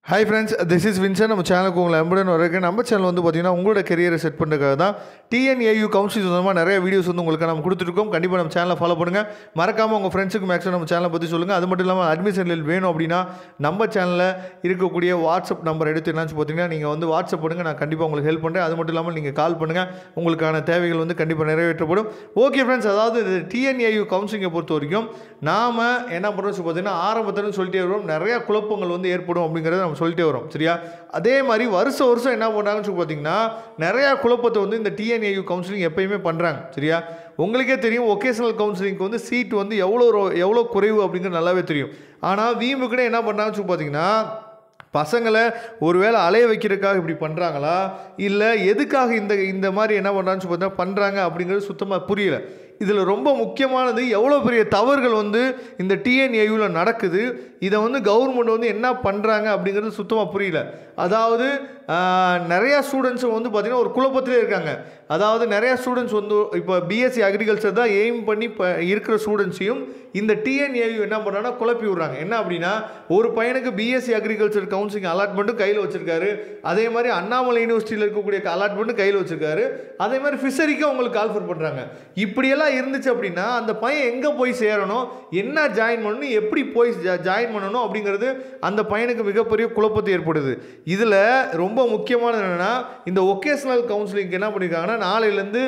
hi friends this is Vinson நம்ம சேனலுக்கு உங்களை அன்புடன் வரக்கு நம்ம சேனல் வந்து பார்த்தீங்கன்னா உங்களோட கெரியரை செட் பண்ணுறதுக்காக தான் டிஎன்ஏயு கவுன்சில் சொந்தமாக நிறைய வீடியோஸ் வந்து உங்களுக்கு நம்ம கொடுத்துருக்கோம் கண்டிப்பாக நம்ம சேனலை ஃபாலோ பண்ணுங்கள் மறக்காமல் உங்கள் ஃப்ரெண்ட்ஸுக்கு மேக்ஸிமம் நம்ம சேனலை பற்றி சொல்லுங்கள் அது மட்டும் இல்லாமல் அட்மிஷனில் வேணும் அப்படின்னா நம்ம சேனலில் இருக்கக்கூடிய வாட்ஸ்அப் நம்பர் எடுத்து என்னாச்சு பார்த்தீங்கன்னா நீங்கள் வந்து வாட்ஸ்அப் பண்ணுங்கள் நான் கண்டிப்பாக உங்களுக்கு ஹெல்ப் பண்ணுறேன் அது மட்டும் இல்லாமல் நீங்கள் கால் பண்ணுங்கள் உங்களுக்கான தேவைகள் வந்து கண்டிப்பாக நிறைவேற்றப்படும் ஓகே ஃப்ரெண்ட்ஸ் அதாவது இது டிஎன்ஏயு கவுன்சிலிங்கை பொறுத்த வரைக்கும் நாம் என்ன பண்ணுறோம் பார்த்தீங்கன்னா ஆரம்பத்தில் சொல்லிட்டே வரோம் நிறையா குழப்பங்கள் வந்து ஏற்படும் அப்படிங்கிறத நம்ம சொல்லிட்டே வரோம் சரியா அதே மாதிரி வருஷம் வருஷம் என்ன பண்ணுறாங்கன்னு சொல்லி பார்த்தீங்கன்னா நிறையா குழப்பத்தை வந்து இந்த டிஎன்ஏயு கவுன்சிலிங் எப்பயுமே பண்ணுறாங்க சரியா உங்களுக்கே தெரியும் ஒகேஷனல் கவுன்சிலிங்க்கு வந்து சீட் வந்து எவ்வளோ ரொ- எவ்வளோ குறைவு அப்படிங்கிறது நல்லாவே தெரியும் ஆனால் வீம்புக்குனே என்ன பண்ணுறாங்கன்னு சொல்லி பார்த்தீங்கன்னா பசங்களை ஒருவேளை அலைய வைக்கிறதுக்காக இப்படி பண்ணுறாங்களா இல்லை எதுக்காக இந்த இந்த மாதிரி என்ன பண்ணுறான்னு சொல்லி பார்த்தா பண்ணுறாங்க அப்படிங்கிறது சுத்தமாக புரியல இதில் ரொம்ப முக்கியமானது எவ்வளோ பெரிய தவறுகள் வந்து இந்த டிஎன்ஏயூவில் நடக்குது இதை வந்து கவர்மெண்ட் வந்து என்ன பண்ணுறாங்க அப்படிங்கிறது சுத்தமாக புரியல அதாவது ஆஹ், நிறையா ஸ்டூடெண்ட்ஸ் வந்து பார்த்திங்கன்னா ஒரு குழப்பத்திலே இருக்காங்க அதாவது நிறையா ஸ்டூடெண்ட்ஸ் வந்து இப்போ பிஎஸ்சி அக்ரிகல்ச்சர் தான் எய்ம் பண்ணி இப்போ இருக்கிற ஸ்டூடெண்ட்ஸையும் இந்த டிஎன்ஏயு என்ன பண்ணுறாங்கன்னா குழப்பி விட்றாங்க என்ன அப்படின்னா ஒரு பையனுக்கு பிஎஸ்சி அக்ரிகல்ச்சர் கவுன்சிலிங் அலாட்மெண்ட்டும் கையில் வச்சிருக்காரு அதே மாதிரி அண்ணாமலை யூனிவர்சிட்டியில் இருக்கக்கூடிய அலாட்மெண்ட்டும் கையில் வச்சிருக்காரு அதே மாதிரி ஃபிஷரிக்கும் அவங்களுக்கு கால்ஃபர் பண்ணுறாங்க இப்படியெல்லாம் இருந்துச்சு அப்படின்னா அந்த பையன் எங்கே போய் சேரணும் என்ன ஜாயின் பண்ணணும் எப்படி போய் ஜாயின் பண்ணணும் அப்படிங்கிறது அந்த பையனுக்கு மிகப்பெரிய குழப்பத்தை ஏற்படுது இதில் ரொம்ப முக்கியமானது என்னென்னா இந்த ஒகேஷனல் கவுன்சிலிங்க்கு என்ன பண்ணியிருக்காங்கன்னா நாளையிலேருந்து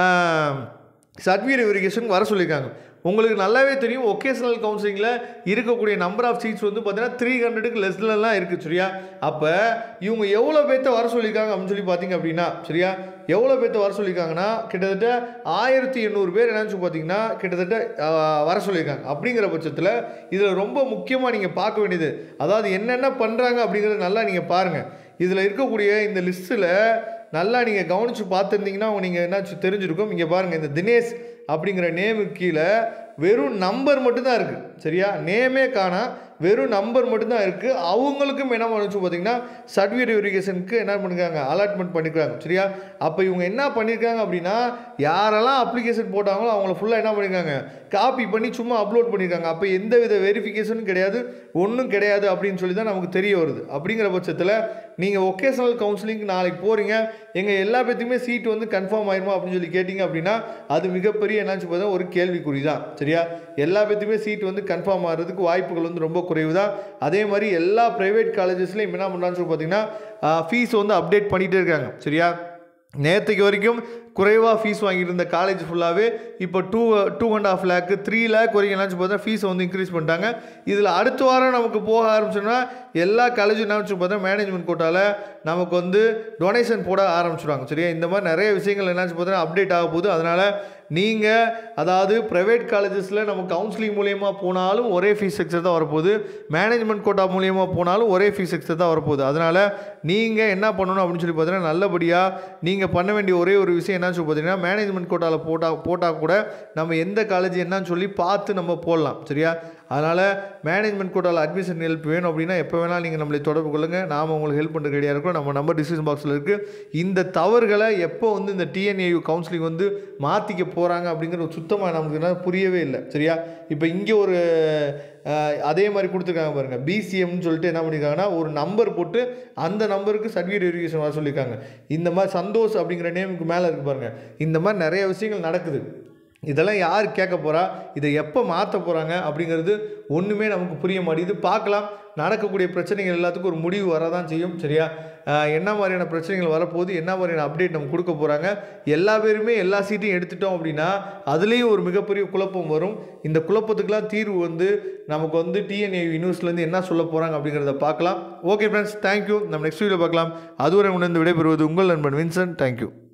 சர்டிஃபிகேட் வெரிஃபிகேஷன் வர சொல்லியிருக்காங்க உங்களுக்கு நல்லாவே தெரியும் ஒகேஷனல் கவுன்சிலிங்கில் இருக்கக்கூடிய நம்பர் ஆஃப் சீட்ஸ் வந்து பார்த்தீங்கன்னா த்ரீ ஹண்ட்ரடுக்கு லெஸ்லலாம் இருக்குது சரியா அப்போ இவங்க எவ்வளோ பேர்த்த வர சொல்லியிருக்காங்க அப்படின்னு சொல்லி பார்த்தீங்க அப்படின்னா சரியா எவ்வளோ பேர்த்த வர சொல்லியிருக்காங்கன்னா கிட்டத்தட்ட ஆயிரத்தி எண்ணூறு பேர் என்னன்னு சொல்லி பார்த்தீங்கன்னா கிட்டத்தட்ட ஆஹ், வர சொல்லியிருக்காங்க அப்படிங்கிற பட்சத்தில் இதில் ரொம்ப முக்கியமாக நீங்கள் பார்க்க வேண்டியது அதாவது என்னென்ன பண்ணுறாங்க அப்படிங்கிறத நல்லா நீங்கள் பாருங்கள் இதில் இருக்கக்கூடிய இந்த லிஸ்ட்டில் நல்லா நீங்கள் கவனித்து பார்த்துருந்தீங்கன்னா நீங்கள் என்னாச்சு தெரிஞ்சிருக்கும் இங்கே பாருங்கள் இந்த தினேஷ் அப்படிங்கிற நேமுக்கு கீழே வெறும் நம்பர் மட்டும்தான் இருக்குது சரியா நேமே காணா வெறும் நம்பர் மட்டும்தான் இருக்குது அவங்களுக்கும் என்ன பண்ணுச்சு பார்த்தீங்கன்னா சர்டிஃபிகேட் வெரிஃபிகேஷனுக்கு என்ன பண்ணிருக்காங்க அலாட்மெண்ட் பண்ணிருக்காங்க சரியா அப்போ இவங்க என்ன பண்ணியிருக்காங்க அப்படின்னா யாரெல்லாம் அப்ளிகேஷன் போட்டாங்களோ அவங்கள ஃபுல்லாக என்ன பண்ணியிருக்காங்க காப்பி பண்ணி சும்மா அப்லோட் பண்ணியிருக்காங்க அப்போ எந்த வித வெரிஃபிகேஷனும் கிடையாது ஒன்றும் கிடையாது அப்படின்னு சொல்லி தான் நமக்கு தெரிய வருது அப்படிங்கிற பட்சத்தில் நீங்கள் ஒகேஷனல் கவுன்சிலிங் நாளைக்கு போகிறீங்க எங்கள் எல்லா பேத்துக்குமே சீட் வந்து கன்ஃபார்ம் ஆயிருமா அப்படின்னு சொல்லி கேட்டிங்க அப்படின்னா அது மிகப்பெரிய என்னாச்சு பார்த்தா ஒரு கேள்விக்குறி தான் சரியா எல்லா பேத்துக்குமே சீட் வந்து கன்ஃபார்ம் ஆகிறதுக்கு வாய்ப்புகள் வந்து ரொம்ப குறைவு தான் அதே மாதிரி எல்லா ப்ரைவேட் காலேஜஸ்லையும் என்ன பண்ணுறான்னு சொல்லி பார்த்தீங்கன்னா ஃபீஸ் வந்து அப்டேட் பண்ணிகிட்டே இருக்காங்க சரியா நேற்றுக்கு வரைக்கும் குறைவாக ஃபீஸ் வாங்கியிருந்த காலேஜ் ஃபுல்லாகவே இப்போ டூ டூ அண்ட் ஆஃப் லேக்கு த்ரீ லேக் வரைக்கும் என்னாச்சு பார்த்தா ஃபீஸை வந்து இன்க்ரீஸ் பண்ணிட்டாங்க இதில் அடுத்த வாரம் நமக்கு போக ஆரம்பிச்சோன்னா எல்லா காலேஜும் என்ன வச்சு பார்த்தா மேனேஜ்மெண்ட் கோட்டாவில் நமக்கு வந்து டொனேஷன் போட ஆரம்பிச்சிடுவாங்க சரியா இந்த மாதிரி நிறைய விஷயங்கள் என்னாச்சு பார்த்தா அப்டேட் ஆக போகுது அதனால் நீங்கள் அதாவது ப்ரைவேட் காலேஜஸில் நம்ம கவுன்சிலிங் மூலியமாக போனாலும் ஒரே ஃபீஸ் ஸ்ட்ரக்சர் தான் வரப்போகுது மேனேஜ்மெண்ட் கோட்டா மூலியமாக போனாலும் ஒரே ஃபீஸ் ஸ்ட்ரக்சர் தான் வரப்போகுது அதனால் நீங்கள் என்ன பண்ணணும் அப்படின்னு சொல்லி பார்த்தீங்கன்னா நல்லபடியாக நீங்கள் பண்ண வேண்டிய ஒரே ஒரு விஷயம் என்னன்னு சொல்லி பார்த்தீங்கன்னா மேனேஜ்மெண்ட் கோட்டாவில் போட்டால் போட்டால் கூட நம்ம எந்த காலேஜ் என்னன்னு சொல்லி பார்த்து நம்ம போடலாம் சரியா அதனால் மேனேஜ்மெண்ட் கோட்டாவில் அட்மிஷன் ஹெல்ப் வேணும் அப்படின்னா எப்போ வேணாலும் நீங்கள் நம்மளை தொடர்பு கொள்ளுங்கள் நாம் உங்களுக்கு ஹெல்ப் பண்ணுற ரெடியாக இருக்கோம் நம்ம நம்பர் டிஸ்கிரிப்ஷன் பாக்ஸில் இருக்குது இந்த தவறுகளை எப்போ வந்து இந்த டிஎன்ஏயு கவுன்சிலிங் வந்து மாற்றிக்க போகிறாங்க அப்படிங்கிறது சுத்தமாக நமக்கு என்ன புரியவே இல்லை சரியா இப்போ இங்கே ஒரு அஹ், அதே மாதிரி கொடுத்துருக்காங்க பாருங்கள் பிசிஎம்னு சொல்லிட்டு என்ன பண்ணியிருக்காங்கன்னா ஒரு நம்பர் போட்டு அந்த நம்பருக்கு சர்டிஃபிகேட் வெரிஃபிகேஷன் வர சொல்லியிருக்காங்க இந்த மாதிரி சந்தோஷ் அப்படிங்கிற நேமுக்கு மேலே இருக்கு பாருங்கள் இந்த மாதிரி நிறைய விஷயங்கள் நடக்குது இதெல்லாம் யார் கேட்க போகிறா இதை எப்போ மாற்ற போகிறாங்க அப்படிங்கிறது ஒன்றுமே நமக்கு புரிய மாட்டேங்குது பார்க்கலாம் நடக்கக்கூடிய பிரச்சனைகள் எல்லாத்துக்கும் ஒரு முடிவு வரதான் செய்யும் சரியா ஆஹ் என்ன மாதிரியான பிரச்சனைகள் வரப்போகுது என்ன மாதிரியான அப்டேட் நம்ம கொடுக்க போகிறாங்க எல்லா பேருமே எல்லா சீட்டையும் எடுத்துட்டோம் அப்படின்னா அதுலேயும் ஒரு மிகப்பெரிய குழப்பம் வரும் இந்த குழப்பத்துக்கெல்லாம் தீர்வு வந்து நமக்கு வந்து டிஎன்ஏ யூனிவர்ஸ்லேருந்து என்ன சொல்ல போகிறாங்க அப்படிங்கிறத பார்க்கலாம் ஓகே ஃப்ரெண்ட்ஸ் தேங்க்யூ நம்ம நெக்ஸ்ட் வீடியோ பார்க்கலாம் அதுவரை உணர்ந்து விடைபெறுவது உங்கள் நண்பன் வின்சன் தேங்க்யூ